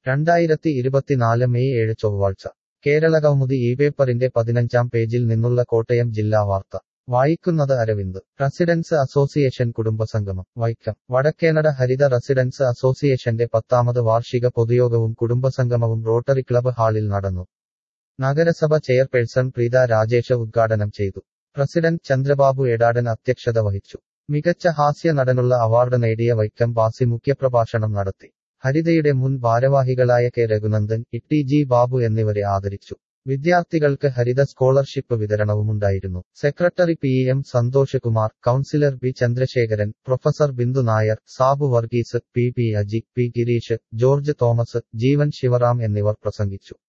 രണ്ടായിരത്തി ഇരുപത്തിനാല് മെയ് ഏഴ് ചൊവ്വാഴ്ച കേരളകൗമുദി ഈ പേപ്പറിന്റെ പതിനഞ്ചാം പേജിൽ നിന്നുള്ള കോട്ടയം ജില്ലാ വാർത്ത വായിക്കുന്നത് അരവിന്ദ് റസിഡൻസ് അസോസിയേഷൻ കുടുംബസംഗമം വൈക്കം വടക്കേനട ഹരിത റസിഡൻസ് അസോസിയേഷന്റെ പത്താമത് വാർഷിക പൊതുയോഗവും കുടുംബസംഗമവും റോട്ടറി ക്ലബ് ഹാളിൽ നടന്നു നഗരസഭ ചെയർപേഴ്സൺ പ്രീത രാജേഷ് ഉദ്ഘാടനം ചെയ്തു പ്രസിഡന്റ് ചന്ദ്രബാബു എടാടൻ അധ്യക്ഷത വഹിച്ചു മികച്ച ഹാസ്യ നടനുള്ള അവാർഡ് നേടിയ വൈക്കം ബാസി മുഖ്യപ്രഭാഷണം നടത്തി ഹരിതയുടെ മുൻ ഭാരവാഹികളായ കെ രഘുനന്ദൻ ഇട്ടി ജി ബാബു എന്നിവരെ ആദരിച്ചു വിദ്യാർത്ഥികൾക്ക് ഹരിത സ്കോളർഷിപ്പ് വിതരണവുമുണ്ടായിരുന്നു secretary P M Santhosh Kumar councillor B Chandrasekharan professor Bindu Nair Sabu Varghese P P Aji P Girish George Thomas Jeevan Sivaram എന്നിവർ പ്രസംഗിച്ചു